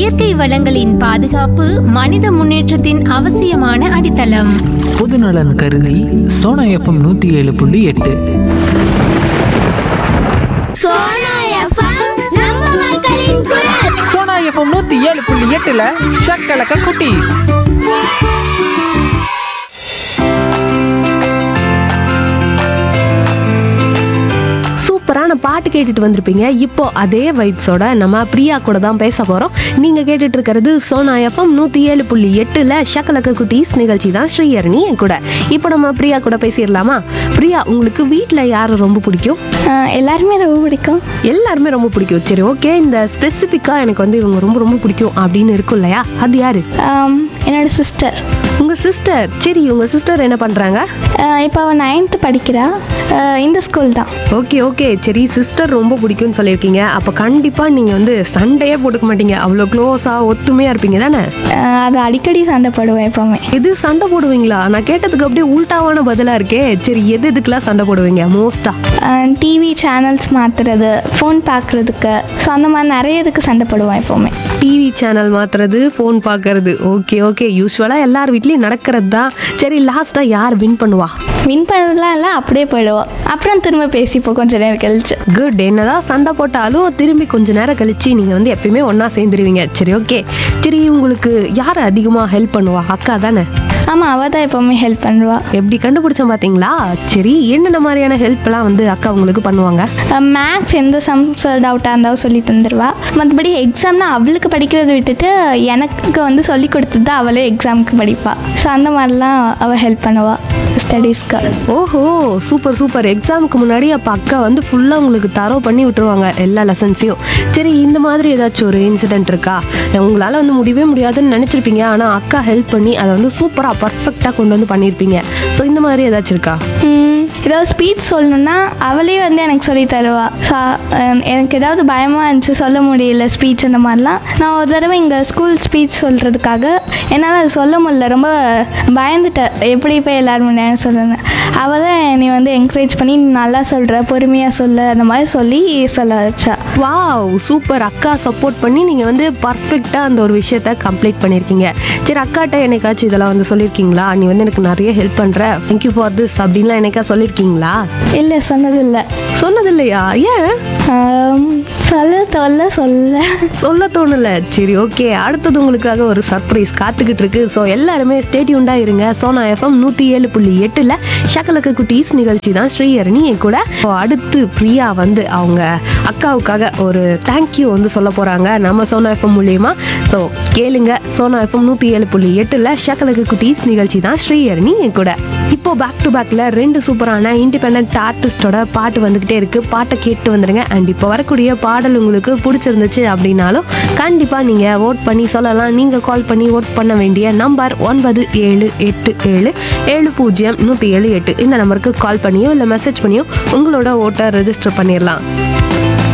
இயற்கை வளங்களின் பாதுகாப்பு மனித முன்னேற்றத்தின் அவசியமான அடித்தளம் பொதுநலன் கருதி சோனா எஃப்எம் நூற்றி ஏழு புள்ளி எட்டு சோனா எஃப்எம் நூத்தி ஏழு புள்ளி எட்டுல ஷக்கலக்க குட்டி சூப்பரான பாட்டு கேட்டுட்டு வந்திருப்பீங்க இப்போ அதே வைப்ஸோட நம்ம பிரியா கூட தான் பேச போறோம் நீங்க கேட்டுட்டு இருக்கிறது சோனா எஃப்எம் நூத்தி ஏழு புள்ளி எட்டுல ஷக்கலக்க குட்டீஸ் நிகழ்ச்சி தான் ஸ்ரீஹரணி என் கூட இப்போ நம்ம பிரியா கூட பேசிடலாமா பிரியா உங்களுக்கு வீட்ல யாரை ரொம்ப பிடிக்கும் ஆஹ் எல்லாருமே ரொம்ப பிடிக்கும் எல்லாருமே ரொம்ப பிடிக்கும் சரி ஓகே இந்த ஸ்பெசிஃபிக்கா எனக்கு வந்து இவங்க ரொம்ப ரொம்ப பிடிக்கும் அப்படின்னு இருக்கும் இல்லையா அது யாரு ஆம், என்னோட சிஸ்டர் உங்க சிஸ்டர் சரி உங்க சிஸ்டர் என்ன பண்றாங்க இப்போ அவள் நைன்த்து படிக்கிறா ஆஹ் இந்த ஸ்கூல் தான் ஓகே ஓகே சரி சிஸ்டர் ரொம்ப பிடிக்கும்னு சொல்லியிருக்கீங்க அப்போ கண்டிப்பாக நீங்கள் வந்து சண்டையே போட்டுக்க மாட்டீங்க அவ்வளோ க்ளோஸாக ஒத்துமையாக இருப்பீங்க தானே ஆஹ் அது அடிக்கடி சண்டை போடுவேன் எப்போவுமே எது சண்டை போடுவீங்களா நான் கேட்டதுக்கு அப்படியே உல்டாவான பதிலாக இருக்கே சரி எது எதுக்கெல்லாம் சண்டை போடுவீங்க மோஸ்டா டிவி சேனல்ஸ் மாற்றுறது ஃபோன் பார்க்குறதுக்கு ஸோ அந்த மாதிரி நிறைய இதுக்கு சண்டை போடுவேன் எப்போவுமே டிவி சேனல் மாத்துறது ஃபோன் பார்க்கறது ஓகே ஓகே யூஸ்வலாக எல்லார் வீட்லேயும் நடக்கிறது தான் சரி லாஸ்ட்டாக யார் வின் பண்ணுவா வின் பண்ணதெல்லாம் இல்லை அப்படியே போயிடுவோம் அப்புறம் திரும்ப பேசிப்போம் கொஞ்ச நேரம் கழிச்சு குட் என்னதான் சண்டை போட்டாலும் திரும்பி கொஞ்ச நேரம் கழிச்சு நீங்கள் வந்து எப்பயுமே ஒன்றா சேர்ந்துருவீங்க சரி ஓகே சரி உங்களுக்கு யார் அதிகமாக ஹெல்ப் பண்ணுவா அக்கா தானே ஆமாம் அவள் தான் எப்போவுமே ஹெல்ப் பண்ணுவாள் எப்படி கண்டுபிடிச்சேன் பாத்தீங்களா சரி என்னென்ன மாதிரியான ஹெல்ப்லாம் வந்து அக்கா உங்களுக்கு பண்ணுவாங்க மேக்ஸ் எந்த சம்ஸ் டவுட்டாக இருந்தாலும் சொல்லி தந்துடுவா மற்றபடி எக்ஸாம்னா அவளுக்கு படிக்கிறத விட்டுட்டு எனக்கு வந்து சொல்லி கொடுத்துட்டு தான் அவளே எக்ஸாமுக்கு படிப்பா ஸோ அந்த மாதிரிலாம் அவள் ஹெல்ப் பண்ணுவாள் ஸ்டடீஸ்க்கு ஓஹோ சூப்பர் சூப்பர் எக்ஸாமுக்கு முன்னாடி அப்போ அக்கா வந்து ஃபுல்லாக உங்களுக்கு தரோ பண்ணி விட்டுருவாங்க எல்லா லெசன்ஸையும் சரி இந்த மாதிரி ஏதாச்சும் ஒரு இன்சிடென்ட் இருக்கா உங்களால் வந்து முடியவே முடியாதுன்னு நினச்சிருப்பீங்க ஆனால் அக்கா ஹெல்ப் பண்ணி அதை வந்து சூப்பராக பர்ஃபெக்டாக கொண்டு வந்து பண்ணியிருப்பீங்க ஸோ இந்த மாதிரி ஏதாச்சும் இருக்கா ம், ஏதாவது ஸ்பீச் சொல்லணும்னா அவளே வந்து எனக்கு சொல்லி தருவா ஸோ எனக்கு ஏதாவது பயமாக இருந்துச்சு சொல்ல முடியல ஸ்பீச் அந்த மாதிரிலாம் நான் ஒரு தடவை இங்கே ஸ்கூல் ஸ்பீச் சொல்கிறதுக்காக என்னால் அது சொல்ல முடியல ரொம்ப பயந்துட்டேன் எப்படி போய் எல்லாரும் முன்னாடி சொல்லுங்க அவள் தான் என்னை வந்து என்கரேஜ் பண்ணி "நீ நல்லா சொல்கிற பொறுமையாக சொல்லு அந்த மாதிரி சொல்லி சொல்ல வச்சா வாவ் சூப்பர் அக்கா சப்போர்ட் பண்ணி நீங்கள் வந்து பர்ஃபெக்டாக அந்த ஒரு விஷயத்த கம்ப்ளீட் பண்ணியிருக்கீங்க சரி அக்காட்ட என்னைக்காச்சும் இதெல்லாம் வந்து சொல்லியிருக்கீங்களா நீ வந்து எனக்கு நிறைய ஹெல்ப் பண்ணுற தேங்க்யூ ஃபார் திஸ் அப்படின்லாம் என்னைக்கா சொல்லியிருக்கீங்களா இல்லை சொன்னதில்லை சொன்னது இல்லையா ஏன் ஆம், சொல்ல தொல்ல சொல்ல சொல்ல தோணல சரி ஓகே அடுத்தது உங்களுக்காக ஒரு சர்ப்ரைஸ் காத்துக்கிட்டு இருக்கு ஸோ எல்லாருமே ஸ்டேட்யூண்டா இருங்க சோனா எஃப்எம் நூத்தி ஏழு புள்ளி எட்டுல ஷக்கலக்க குட்டீஸ் நிகழ்ச்சி தான் ஸ்ரீஹரணி என் கூட So, அடுத்து பிரியா வந்து அவங்க அக்காவுக்காக ஒரு தேங்க்யூ வந்து சொல்ல போறாங்க நம்ம சோனா எஃப்எம் மூலியமா ஸோ கேளுங்க சோனா எஃப்எம் நூத்தி ஏழு புள்ளி எட்டுல ஷக்கலக்க குட்டீஸ் நிகழ்ச்சி தான் ஸ்ரீஹரணி என் கூட இப்போ பேக் டு பேக்ல ரெண்டு சூப்பரான இண்டிபெண்ட் ஆர்டிஸ்டோட பாட்டு வந்துகிட்டே இருக்கு பாட்டை கேட்டு வந்துடுங்க அண்ட் இப்போ வரக்கூடிய பாடல் உங்களுக்கு பிடிச்சிருந்துச்சு அப்படின்னாலும் கண்டிப்பா நீங்க ஓட் பண்ணி சொல்லலாம் நீங்க கால் பண்ணி ஓட் பண்ண வேண்டிய நம்பர் ஒன்பது ஏழு எட்டு ஏழு ஏழு பூஜ்ஜியம் நூற்றி ஏழு எட்டு இந்த நம்பருக்கு கால் பண்ணியோ இல்லை மெசேஜ் பண்ணியோ உங்களோட ஓட்டை ரெஜிஸ்டர் பண்ணிடலாம்